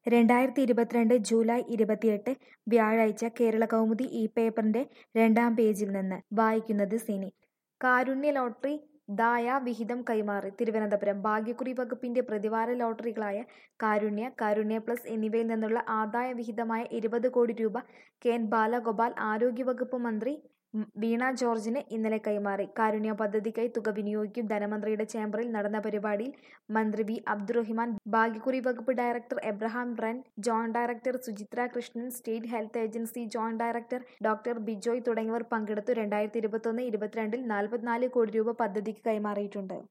രണ്ടായിരത്തി ഇരുപത്തിരണ്ട് ജൂലൈ ഇരുപത്തിയെട്ട് വ്യാഴാഴ്ച കേരള കൗമുദി ഈ പേപ്പറിന്റെ രണ്ടാം പേജിൽ നിന്ന് വായിക്കുന്നത് സിനി കാരുണ്യ ലോട്ടറി ദായ വിഹിതം കൈമാറി തിരുവനന്തപുരം ഭാഗ്യക്കുറി വകുപ്പിന്റെ പ്രതിവാര ലോട്ടറികളായ കാരുണ്യ കാരുണ്യ പ്ലസ് എന്നിവയിൽ നിന്നുള്ള ആദായ വിഹിതമായ ഇരുപത് കോടി രൂപ കെ എൻ ബാലഗോപാൽ ആരോഗ്യവകുപ്പ് മന്ത്രി വീണ ജോർജിന് ഇന്നലെ കൈമാറി കാരുണ്യ പദ്ധതിക്കായി തുക വിനിയോഗിക്കും ധനമന്ത്രിയുടെ ചേംബറിൽ നടന്ന പരിപാടിയിൽ മന്ത്രി വി അബ്ദുറഹിമാൻ ഭാഗ്യക്കുറി വകുപ്പ് ഡയറക്ടർ എബ്രഹാം ബ്രൻ joint director Suchitra Krishnan state health agency joint director doctor Bijoy തുടങ്ങിയവർ പങ്കെടുത്തു രണ്ടായിരത്തി ഇരുപത്തൊന്ന് ഇരുപത്തിരണ്ടിൽ നാൽപ്പത്തിനാല് കോടി രൂപ പദ്ധതിക്ക് കൈമാറിയിട്ടുണ്ട്